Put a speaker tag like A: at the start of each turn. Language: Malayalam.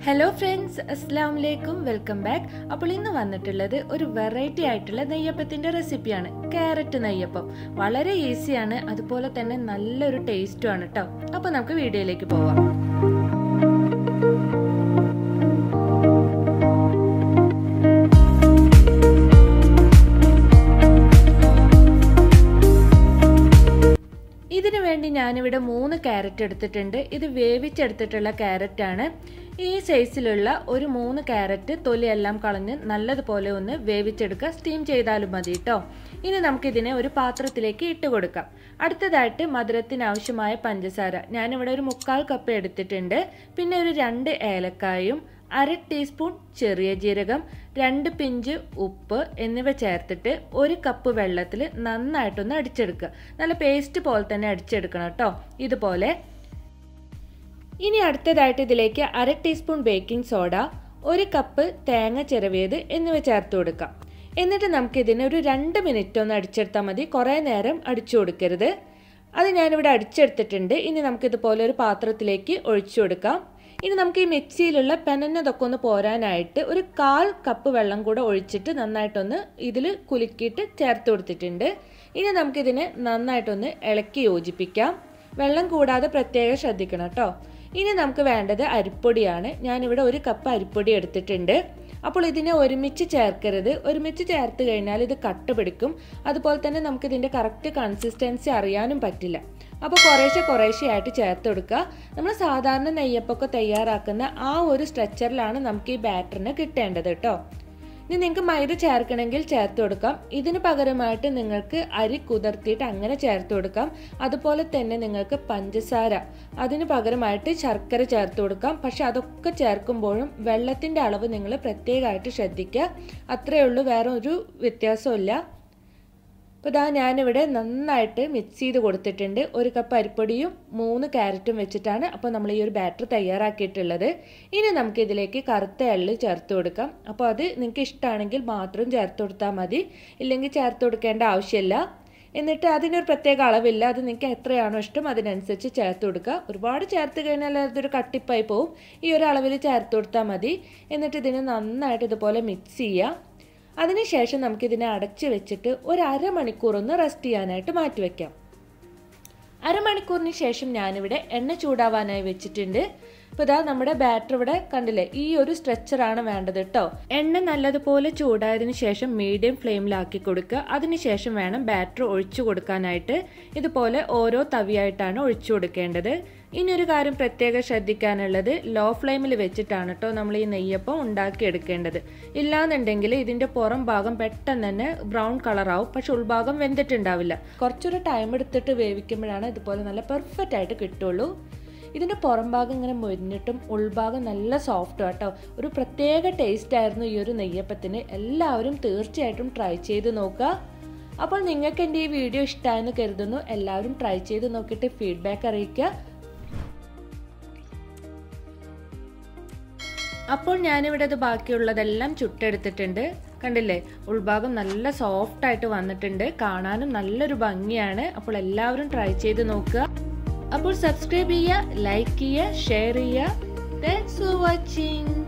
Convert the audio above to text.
A: ഹലോ ഫ്രണ്ട്സ് അസ്സാം വലൈക്കും വെൽക്കം ബാക്ക് അപ്പോൾ ഇന്ന് വന്നിട്ടുള്ളത് ഒരു വെറൈറ്റി ആയിട്ടുള്ള നെയ്യപ്പത്തിൻ്റെ റെസിപ്പിയാണ് ക്യാരറ്റ് നെയ്യപ്പം വളരെ ഈസിയാണ് അതുപോലെ തന്നെ നല്ലൊരു ടേസ്റ്റും ആണ് കേട്ടോ അപ്പോൾ നമുക്ക് വീഡിയോയിലേക്ക് പോവാം ഇതിനു വേണ്ടി ഞാനിവിടെ മൂന്ന് ക്യാരറ്റ് എടുത്തിട്ടുണ്ട് ഇത് വേവിച്ചെടുത്തിട്ടുള്ള ക്യാരറ്റാണ് ഈ സൈസിലുള്ള ഒരു മൂന്ന് ക്യാരറ്റ് തൊലിയെല്ലാം കളഞ്ഞ് നല്ലതുപോലെ ഒന്ന് വേവിച്ചെടുക്കുക സ്റ്റീം ചെയ്താലും മതി കേട്ടോ ഇനി നമുക്കിതിനെ ഒരു പാത്രത്തിലേക്ക് ഇട്ട് കൊടുക്കാം അടുത്തതായിട്ട് മധുരത്തിന് ആവശ്യമായ പഞ്ചസാര ഞാനിവിടെ ഒരു മുക്കാൽ കപ്പ് എടുത്തിട്ടുണ്ട് പിന്നെ ഒരു രണ്ട് ഏലക്കായും അര ടീസ്പൂൺ ചെറിയ ജീരകം രണ്ട് പിഞ്ച് ഉപ്പ് എന്നിവ ചേർത്തിട്ട് ഒരു കപ്പ് വെള്ളത്തിൽ നന്നായിട്ടൊന്ന് അടിച്ചെടുക്കുക നല്ല പേസ്റ്റ് പോലെ തന്നെ അടിച്ചെടുക്കണം കേട്ടോ ഇതുപോലെ ഇനി അടുത്തതായിട്ട് ഇതിലേക്ക് അര ടീസ്പൂൺ ബേക്കിംഗ് സോഡ ഒരു കപ്പ് തേങ്ങ ചിരവിയത് എന്നിവ ചേർത്ത് കൊടുക്കാം എന്നിട്ട് നമുക്കിതിനെ ഒരു രണ്ട് മിനിറ്റ് ഒന്ന് അടിച്ചെടുത്താൽ മതി കുറേ നേരം അടിച്ചു കൊടുക്കരുത് അത് ഞാനിവിടെ അടിച്ചെടുത്തിട്ടുണ്ട് ഇനി നമുക്കിതുപോലെ ഒരു പാത്രത്തിലേക്ക് ഒഴിച്ചു കൊടുക്കാം ഇനി നമുക്ക് ഈ മിക്സിയിലുള്ള പെനന്നതൊക്കെ ഒന്ന് പോരാനായിട്ട് ഒരു കാൽ കപ്പ് വെള്ളം കൂടെ ഒഴിച്ചിട്ട് നന്നായിട്ടൊന്ന് ഇതിൽ കുലുക്കിയിട്ട് ചേർത്ത് കൊടുത്തിട്ടുണ്ട് ഇനി നമുക്കിതിനെ നന്നായിട്ടൊന്ന് ഇളക്കി യോജിപ്പിക്കാം വെള്ളം കൂടാതെ പ്രത്യേകം ശ്രദ്ധിക്കണം കേട്ടോ ഇനി നമുക്ക് വേണ്ടത് അരിപ്പൊടിയാണ് ഞാനിവിടെ ഒരു കപ്പ് അരിപ്പൊടി എടുത്തിട്ടുണ്ട് അപ്പോൾ ഇതിനെ ഒരുമിച്ച് ചേർക്കരുത് ഒരുമിച്ച് ചേർത്ത് കഴിഞ്ഞാൽ ഇത് കട്ട് പിടിക്കും അതുപോലെ തന്നെ നമുക്ക് ഇതിൻ്റെ കറക്റ്റ് കൺസിസ്റ്റൻസി അറിയാനും പറ്റില്ല അപ്പോൾ കുറേശ്ശെ കുറേശ്ശെ ആയിട്ട് ചേർത്ത് കൊടുക്കുക നമ്മൾ സാധാരണ നെയ്യപ്പൊക്കെ തയ്യാറാക്കുന്ന ആ ഒരു സ്ട്രെച്ചറിലാണ് നമുക്ക് ഈ ബാറ്ററിന് കിട്ടേണ്ടത് കേട്ടോ ഇനി നിങ്ങൾക്ക് മൈദ ചേർക്കണമെങ്കിൽ ചേർത്ത് കൊടുക്കാം ഇതിന് പകരമായിട്ട് നിങ്ങൾക്ക് അരി കുതിർത്തിയിട്ട് അങ്ങനെ ചേർത്ത് കൊടുക്കാം അതുപോലെ തന്നെ നിങ്ങൾക്ക് പഞ്ചസാര അതിന് പകരമായിട്ട് ശർക്കര ചേർത്ത് കൊടുക്കാം പക്ഷെ അതൊക്കെ ചേർക്കുമ്പോഴും വെള്ളത്തിൻ്റെ അളവ് നിങ്ങൾ പ്രത്യേകമായിട്ട് ശ്രദ്ധിക്കുക അത്രയേ ഉള്ളൂ വേറെ ഒരു വ്യത്യാസമില്ല അപ്പോൾ ഇതാ ഞാനിവിടെ നന്നായിട്ട് മിക്സ് ചെയ്ത് കൊടുത്തിട്ടുണ്ട് ഒരു കപ്പ് അരിപ്പൊടിയും മൂന്ന് ക്യാരറ്റും വെച്ചിട്ടാണ് അപ്പോൾ നമ്മൾ ഈ ഒരു ബാറ്റർ തയ്യാറാക്കിയിട്ടുള്ളത് ഇനി നമുക്ക് ഇതിലേക്ക് കറുത്ത എള്ള് ചേർത്ത് കൊടുക്കാം അപ്പോൾ അത് നിങ്ങൾക്ക് ഇഷ്ടമാണെങ്കിൽ മാത്രം ചേർത്ത് കൊടുത്താൽ മതി ഇല്ലെങ്കിൽ ചേർത്ത് കൊടുക്കേണ്ട ആവശ്യമില്ല എന്നിട്ട് അതിനൊരു പ്രത്യേക അളവില്ല അത് നിങ്ങൾക്ക് എത്രയാണോ ഇഷ്ടം അതിനനുസരിച്ച് ചേർത്ത് കൊടുക്കുക ഒരുപാട് ചേർത്ത് കഴിഞ്ഞാൽ അതൊരു കട്ടിപ്പായി പോവും ഈ ഒരു അളവിൽ ചേർത്ത് കൊടുത്താൽ മതി എന്നിട്ട് ഇതിനെ നന്നായിട്ട് ഇതുപോലെ മിക്സ് ചെയ്യുക അതിനുശേഷം നമുക്കിതിനെ അടച്ച് വെച്ചിട്ട് ഒരു അരമണിക്കൂർ ഒന്ന് റെസ്റ്റ് ചെയ്യാനായിട്ട് മാറ്റി വയ്ക്കാം അരമണിക്കൂറിന് ശേഷം ഞാനിവിടെ എണ്ണ ചൂടാവാനായി വെച്ചിട്ടുണ്ട് ഇപ്പോൾ ഇതാ നമ്മുടെ ബാറ്റർ ഇവിടെ കണ്ടില്ലേ ഈ ഒരു സ്ട്രെച്ചറാണ് വേണ്ടത് കേട്ടോ എണ്ണ നല്ലതുപോലെ ചൂടായതിനു ശേഷം മീഡിയം ഫ്ലെയിമിലാക്കി കൊടുക്കുക അതിനുശേഷം വേണം ബാറ്റർ ഒഴിച്ചു കൊടുക്കാനായിട്ട് ഇതുപോലെ ഓരോ തവിയായിട്ടാണ് ഒഴിച്ചു കൊടുക്കേണ്ടത് ഇനി ഒരു കാര്യം പ്രത്യേകം ശ്രദ്ധിക്കാനുള്ളത് ലോ ഫ്ലെയിമിൽ വെച്ചിട്ടാണ് കേട്ടോ നമ്മൾ ഈ നെയ്യപ്പം ഉണ്ടാക്കിയെടുക്കേണ്ടത് ഇല്ലാന്നുണ്ടെങ്കിൽ ഇതിൻ്റെ പുറം ഭാഗം പെട്ടെന്ന് തന്നെ ബ്രൗൺ കളറാവും പക്ഷെ ഉൾഭാഗം വെന്തിട്ടുണ്ടാവില്ല കുറച്ചൊരു ടൈം എടുത്തിട്ട് വേവിക്കുമ്പോഴാണ് ഇതുപോലെ നല്ല പെർഫെക്റ്റ് ആയിട്ട് കിട്ടുള്ളൂ ഇതിൻ്റെ പുറം ഭാഗം ഇങ്ങനെ മൊരിഞ്ഞിട്ടും ഉൾഭാഗം നല്ല സോഫ്റ്റ് കേട്ടോ ഒരു പ്രത്യേക ടേസ്റ്റ് ആയിരുന്നു ഈ ഒരു നെയ്യപ്പത്തിന് എല്ലാവരും തീർച്ചയായിട്ടും ട്രൈ ചെയ്ത് നോക്കുക അപ്പോൾ നിങ്ങൾക്ക് എൻ്റെ ഈ വീഡിയോ ഇഷ്ടമായെന്ന് കരുതുന്നു എല്ലാവരും ട്രൈ ചെയ്ത് നോക്കിയിട്ട് ഫീഡ്ബാക്ക് അറിയിക്കുക അപ്പോൾ ഞാനിവിടെ അത് ബാക്കിയുള്ളതെല്ലാം ചുട്ടെടുത്തിട്ടുണ്ട് കണ്ടില്ലേ ഉൾഭാഗം നല്ല സോഫ്റ്റ് ആയിട്ട് വന്നിട്ടുണ്ട് കാണാനും നല്ലൊരു ഭംഗിയാണ് അപ്പോൾ എല്ലാവരും ട്രൈ ചെയ്ത് നോക്കുക അപ്പോൾ സബ്സ്ക്രൈബ് ചെയ്യുക ലൈക്ക് ചെയ്യുക ഷെയർ ചെയ്യുക താങ്ക്സ് ഫോർ വാച്ചിങ്